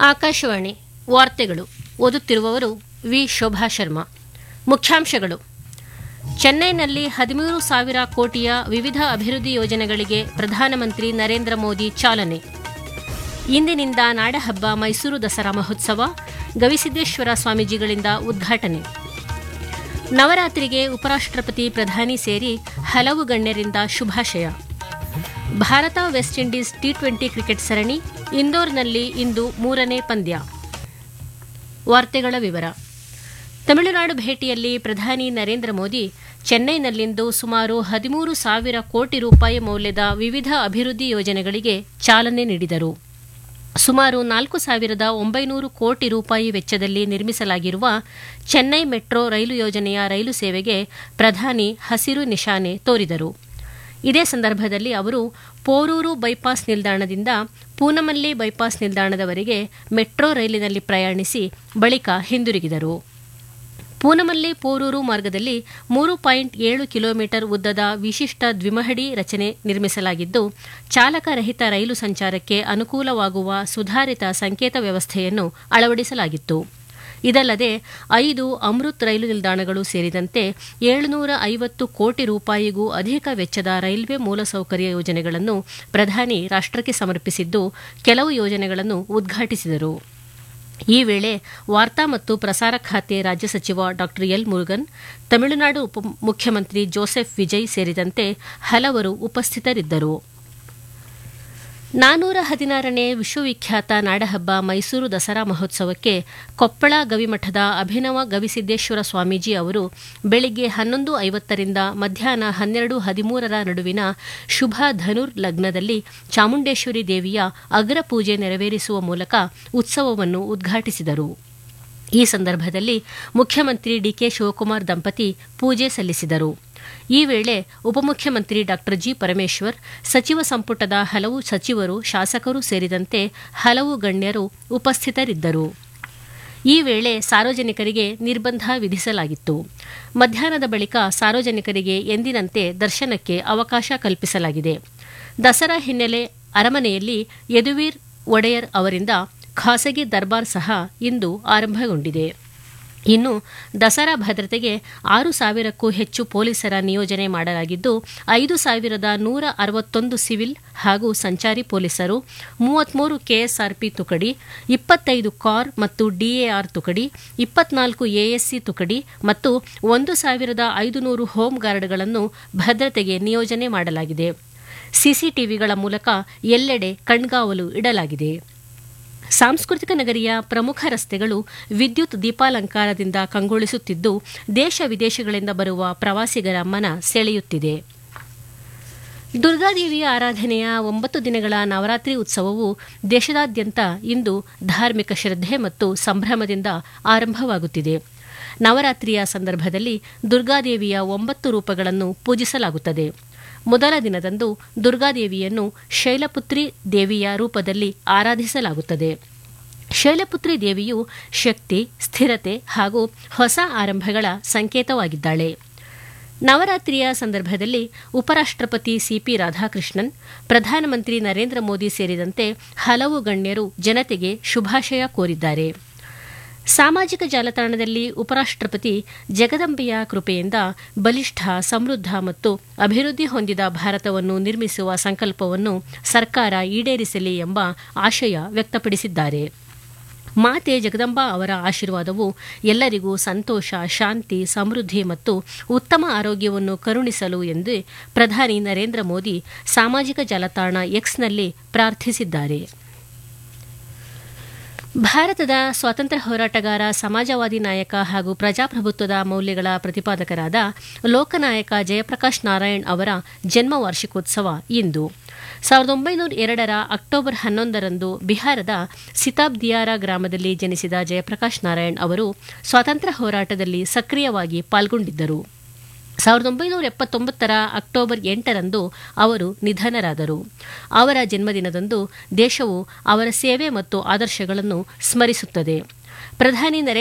ಆಕಾಶವಾಣಿ ವಾರ್ತೆಗಳು ಓದುತ್ತಿರುವವರು ವಿ ಶೋಭಾ ಶರ್ಮಾ ಮುಖ್ಯಾಂಶಗಳು ಚೆನ್ನೈನಲ್ಲಿ ಹದಿಮೂರು ಸಾವಿರ ಕೋಟಿಯ ವಿವಿಧ ಅಭಿವೃದ್ಧಿ ಯೋಜನೆಗಳಿಗೆ ಪ್ರಧಾನಮಂತ್ರಿ ನರೇಂದ್ರ ಮೋದಿ ಚಾಲನೆ ಇಂದಿನಿಂದ ನಾಡಹಬ್ಬ ಮೈಸೂರು ದಸರಾ ಮಹೋತ್ಸವ ಗವಿಸಿದ್ದೇಶ್ವರ ಸ್ವಾಮೀಜಿಗಳಿಂದ ಉದ್ಘಾಟನೆ ನವರಾತ್ರಿಗೆ ಉಪರಾಷ್ಟ್ರಪತಿ ಪ್ರಧಾನಿ ಸೇರಿ ಹಲವು ಗಣ್ಯರಿಂದ ಶುಭಾಶಯ Bharat West Indies T twenty cricket ಸರಣಿ ಇಂದೋರ್ನಲ್ಲಿ ಇಂದು ಮೂರನೇ ಪಂದ್ಯ ವಾರ್ತೆಗಳ ವಿವರ ತಮಿಳುನಾಡು ಭೇಟಿಯಲ್ಲಿ ಪ್ರಧಾನಿ ನರೇಂದ್ರ ಮೋದಿ ಚೆನ್ನೈನಲ್ಲಿಂದು ಸುಮಾರು ಹದಿಮೂರು ಸಾವಿರ ಕೋಟಿ ರೂಪಾಯಿ ಮೌಲ್ಯದ ವಿವಿಧ ಅಭಿವೃದ್ಧಿ ಯೋಜನೆಗಳಿಗೆ ಚಾಲನೆ ನೀಡಿದರು ಸುಮಾರು ನಾಲ್ಕು ಸಾವಿರದ ಒಂಬೈನೂರು ಕೋಟಿ ರೂಪಾಯಿ ವೆಚ್ಚದಲ್ಲಿ ನಿರ್ಮಿಸಲಾಗಿರುವ ಚೆನ್ನೈ ಮೆಟ್ರೋ ರೈಲು ಯೋಜನೆಯ ರೈಲು ಸೇವೆಗೆ ಪ್ರಧಾನಿ ಹಸಿರು ನಿಶಾನೆ ತೋರಿದರು ಇದೇ ಸಂದರ್ಭದಲ್ಲಿ ಅವರು ಪೋರೂರು ಬೈಪಾಸ್ ನಿಲ್ದಾಣದಿಂದ ಪೂನಮಲ್ಲಿ ಬೈಪಾಸ್ ನಿಲ್ದಾಣದವರೆಗೆ ಮೆಟ್ರೋ ರೈಲಿನಲ್ಲಿ ಪ್ರಯಾಣಿಸಿ ಬಳಿಕ ಹಿಂದಿರುಗಿದರು ಪೂನಮಲ್ಲಿ ಪೋರೂರು ಮಾರ್ಗದಲ್ಲಿ ಮೂರು ಪಾಯಿಂಟ್ ಏಳು ಕಿಲೋಮೀಟರ್ ಉದ್ದದ ವಿಶಿಷ್ಟ ದ್ವಿಮಹಡಿ ರಚನೆ ನಿರ್ಮಿಸಲಾಗಿದ್ದು ಚಾಲಕರಹಿತ ರೈಲು ಸಂಚಾರಕ್ಕೆ ಅನುಕೂಲವಾಗುವ ಸುಧಾರಿತ ಸಂಕೇತ ವ್ಯವಸ್ಥೆಯನ್ನು ಅಳವಡಿಸಲಾಗಿತ್ತು ಇದಲ್ಲದೆ ಐದು ಅಮೃತ್ ರೈಲು ನಿಲ್ದಾಣಗಳು ಸೇರಿದಂತೆ ಏಳುನೂರ ಐವತ್ತು ಕೋಟಿ ರೂಪಾಯಿಗೂ ಅಧಿಕ ವೆಚ್ಚದ ರೈಲ್ವೆ ಮೂಲಸೌಕರ್ಯ ಯೋಜನೆಗಳನ್ನು ಪ್ರಧಾನಿ ರಾಷ್ಟಕ್ಕೆ ಸಮರ್ಪಿಸಿದ್ದು ಕೆಲವು ಯೋಜನೆಗಳನ್ನು ಉದ್ಘಾಟಿಸಿದರು ಈ ವೇಳೆ ವಾರ್ತಾ ಮತ್ತು ಪ್ರಸಾರ ಖಾತೆ ರಾಜ್ಯ ಸಚಿವ ಡಾ ಎಲ್ ಮುರುಗನ್ ತಮಿಳುನಾಡು ಉಪಮುಖ್ಯಮಂತ್ರಿ ಜೋಸೆಫ್ ವಿಜಯ್ ಸೇರಿದಂತೆ ಹಲವರು ಉಪಸ್ಥಿತರಿದ್ದರು ನಾನೂರ ಹದಿನಾರನೇ ವಿಶ್ವವಿಖ್ಯಾತ ನಾಡಹಬ್ಬ ಮೈಸೂರು ದಸರಾ ಮಹೋತ್ಸವಕ್ಕೆ ಕೊಪ್ಪಳ ಗವಿಮಠದ ಅಭಿನವ ಗವಿಸಿದ್ದೇಶ್ವರ ಸ್ವಾಮೀಜಿ ಅವರು ಬೆಳಿಗ್ಗೆ ಹನ್ನೊಂದು ಐವತ್ತರಿಂದ ಮಧ್ಯಾಹ್ನ ಹನ್ನೆರಡು ಹದಿಮೂರರ ನಡುವಿನ ಶುಭ ಧನುರ್ ಲಗ್ನದಲ್ಲಿ ಚಾಮುಂಡೇಶ್ವರಿ ದೇವಿಯ ಅಗ್ರ ಪೂಜೆ ನೆರವೇರಿಸುವ ಮೂಲಕ ಉತ್ಸವವನ್ನು ಉದ್ಘಾಟಿಸಿದರು ಈ ಸಂದರ್ಭದಲ್ಲಿ ಮುಖ್ಯಮಂತ್ರಿ ಡಿಕೆ ಶಿವಕುಮಾರ್ ದಂಪತಿ ಪೂಜೆ ಸಲ್ಲಿಸಿದರು ಈ ವೇಳೆ ಉಪಮುಖ್ಯಮಂತ್ರಿ ಡಾ ಜಿ ಪರಮೇಶ್ವರ್ ಸಚಿವ ಸಂಪುಟದ ಹಲವು ಸಚಿವರು ಶಾಸಕರು ಸೇರಿದಂತೆ ಹಲವು ಗಣ್ಯರು ಉಪಸ್ಥಿತರಿದ್ದರು ಈ ವೇಳೆ ಸಾರ್ವಜನಿಕರಿಗೆ ನಿರ್ಬಂಧ ವಿಧಿಸಲಾಗಿತ್ತು ಮಧ್ಯಾಹ್ನದ ಬಳಿಕ ಸಾರ್ವಜನಿಕರಿಗೆ ಎಂದಿನಂತೆ ದರ್ಶನಕ್ಕೆ ಅವಕಾಶ ಕಲ್ಪಿಸಲಾಗಿದೆ ದಸರಾ ಹಿನ್ನೆಲೆ ಅರಮನೆಯಲ್ಲಿ ಯದುವೀರ್ ಒಡೆಯರ್ ಅವರಿಂದ ಖಾಸಗಿ ದರ್ಬಾರ್ ಸಹ ಇಂದು ಆರಂಭಗೊಂಡಿದೆ ಇನ್ನು ದಸರಾ ಭದ್ರತೆಗೆ ಆರು ಸಾವಿರಕ್ಕೂ ಹೆಚ್ಚು ಪೊಲೀಸರ ನಿಯೋಜನೆ ಮಾಡಲಾಗಿದ್ದು ಐದು ಸಾವಿರದ ನೂರ ಅರವತ್ತೊಂದು ಸಿವಿಲ್ ಹಾಗೂ ಸಂಚಾರಿ ಪೊಲೀಸರು ಮೂವತ್ಮೂರು ಕೆಎಸ್ಆರ್ಪಿ ತುಕಡಿ ಇಪ್ಪತ್ತೈದು ಕಾರ್ ಮತ್ತು ಡಿಎಆರ್ ತುಕಡಿ ಇಪ್ಪತ್ನಾಲ್ಕು ಎಎಸ್ಸಿ ತುಕಡಿ ಮತ್ತು ಒಂದು ಸಾವಿರದ ಐದುನೂರು ಹೋಮ್ ಗಾರ್ಡ್ಗಳನ್ನು ಭದ್ರತೆಗೆ ನಿಯೋಜನೆ ಮಾಡಲಾಗಿದೆ ಸಿಸಿಟಿವಿಗಳ ಮೂಲಕ ಎಲ್ಲೆಡೆ ಕಣ್ಗಾವಲು ಇಡಲಾಗಿದೆ ಸಾಂಸ್ಕೃತಿಕ ನಗರಿಯ ಪ್ರಮುಖ ರಸ್ತೆಗಳು ವಿದ್ಯುತ್ ದೀಪಾಲಂಕಾರದಿಂದ ಕಂಗೊಳಿಸುತ್ತಿದ್ದು ದೇಶ ವಿದೇಶಗಳಿಂದ ಬರುವ ಪ್ರವಾಸಿಗರ ಮನ ಸೆಳೆಯುತ್ತಿದೆ ದುರ್ಗಾದೇವಿಯ ಆರಾಧನೆಯ ಒಂಬತ್ತು ದಿನಗಳ ನವರಾತ್ರಿ ಉತ್ಸವವು ದೇಶದಾದ್ಯಂತ ಇಂದು ಧಾರ್ಮಿಕ ಶ್ರದ್ಧೆ ಮತ್ತು ಸಂಭ್ರಮದಿಂದ ಆರಂಭವಾಗುತ್ತಿದೆ ನವರಾತ್ರಿಯ ಸಂದರ್ಭದಲ್ಲಿ ದುರ್ಗಾದೇವಿಯ ಒಂಬತ್ತು ರೂಪಗಳನ್ನು ಪೂಜಿಸಲಾಗುತ್ತದೆ ಮೊದಲ ದಿನದಂದು ದುರ್ಗಾದೇವಿಯನ್ನು ಶೈಲಪುತ್ರಿ ದೇವಿಯ ರೂಪದಲ್ಲಿ ಆರಾಧಿಸಲಾಗುತ್ತದೆ ಶೈಲಪುತ್ರಿ ದೇವಿಯು ಶಕ್ತಿ ಸ್ಥಿರತೆ ಹಾಗೂ ಹೊಸ ಆರಂಭಗಳ ಸಂಕೇತವಾಗಿದ್ದಾಳೆ ನವರಾತ್ರಿಯ ಸಂದರ್ಭದಲ್ಲಿ ಉಪರಾಷ್ಟ್ರಪತಿ ಸಿಪಿ ರಾಧಾಕೃಷ್ಣನ್ ಪ್ರಧಾನಮಂತ್ರಿ ನರೇಂದ್ರ ಮೋದಿ ಸೇರಿದಂತೆ ಹಲವು ಗಣ್ಯರು ಜನತೆಗೆ ಶುಭಾಶಯ ಕೋರಿದ್ದಾರೆ ಸಾಮಾಜಿಕ ಜಾಲತಾಣದಲ್ಲಿ ಉಪರಾಷ್ಟ್ರಪತಿ ಜಗದಂಬೆಯ ಕೃಪೆಯಿಂದ ಬಲಿಷ್ಠ ಸಮೃದ್ಧ ಮತ್ತು ಅಭಿವೃದ್ಧಿ ಹೊಂದಿದ ಭಾರತವನ್ನು ನಿರ್ಮಿಸುವ ಸಂಕಲ್ಪವನ್ನು ಸರ್ಕಾರ ಈಡೇರಿಸಲಿ ಎಂಬ ಆಶಯ ವ್ಯಕ್ತಪಡಿಸಿದ್ದಾರೆ ಮಾತೆ ಜಗದಂಬಾ ಅವರ ಆಶೀರ್ವಾದವು ಎಲ್ಲರಿಗೂ ಸಂತೋಷ ಶಾಂತಿ ಸಮೃದ್ಧಿ ಮತ್ತು ಉತ್ತಮ ಆರೋಗ್ಯವನ್ನು ಕರುಣಿಸಲು ಎಂದು ಪ್ರಧಾನಿ ನರೇಂದ್ರ ಮೋದಿ ಸಾಮಾಜಿಕ ಜಾಲತಾಣ ಎಕ್ಸ್ನಲ್ಲಿ ಪ್ರಾರ್ಥಿಸಿದ್ದಾರೆ ಭಾರತದ ಸ್ವಾತಂತ್ರ್ಯ ಹೋರಾಟಗಾರ ಸಮಾಜವಾದಿ ನಾಯಕ ಹಾಗೂ ಪ್ರಜಾಪ್ರಭುತ್ವದ ಮೌಲ್ಯಗಳ ಪ್ರತಿಪಾದಕರಾದ ಲೋಕನಾಯಕ ಜಯಪ್ರಕಾಶ್ ನಾರಾಯಣ್ ಅವರ ಜನ್ಮ ವಾರ್ಷಿಕೋತ್ಸವ ಇಂದು ಸಾವಿರದ ಒಂಬೈನೂರ ಎರಡರ ಅಕ್ಟೋಬರ್ ಹನ್ನೊಂದರಂದು ಬಿಹಾರದ ಸಿತಾಬ್ದಿಯಾರ ಗ್ರಾಮದಲ್ಲಿ ಜನಿಸಿದ ಜಯಪ್ರಕಾಶ್ ನಾರಾಯಣ್ ಅವರು ಸ್ವಾತಂತ್ರ್ಯ ಹೋರಾಟದಲ್ಲಿ ಸಕ್ರಿಯವಾಗಿ ಪಾಲ್ಗೊಂಡಿದ್ದರು ಸಾವಿರದ ಒಂಬೈನೂರ ಎಪ್ಪತ್ತೊಂಬತ್ತರ ಅಕ್ಟೋಬರ್ ಎಂಟರಂದು ಅವರು ನಿಧನರಾದರು ಅವರ ಜನ್ಮದಿನದಂದು ದೇಶವು ಅವರ ಸೇವೆ ಮತ್ತು ಆದರ್ಶಗಳನ್ನು ಸ್ಮರಿಸುತ್ತದೆ ಪ್ರಧಾನಿ